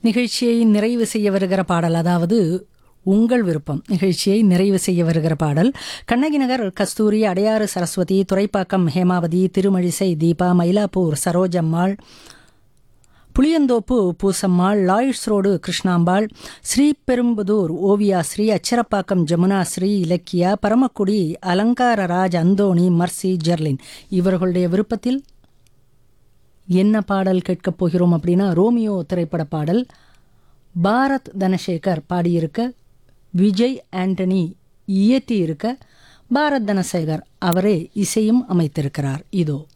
நிகழ்ச்சியை நிறைவு செய்ய வருகிற பாடல் அதாவது உங்கள் விருப்பம் நிகழ்ச்சியை நிறைவு செய்ய வருகிற பாடல் Kannagi Nagar Kasturi Adyar Saraswathi Thuraipakkam Hemavathi Thirumazhisai Deepa Mylapore Sarojammal Pulianthope Poosammal Lloyds road Krishnambal Sriperumbudur Oviya Sri Acharapakkam Jamuna Sri Ilakkiya Paramakudi Alangararaj Anthony Mercy Jerlin இவர்களுடைய விருப்பத்தில் என்ன பாடல் கேட்கப் போகிறோம் அப்படின்னா ரோமியோ திரைப்பட பாடல் பாரத் தனசேகர் பாடியிருக்க விஜய் ஆண்டனி இயற்றியிருக்க பாரத் தனசேகர் அவரே இசையும் அமைத்திருக்கிறார் இதோ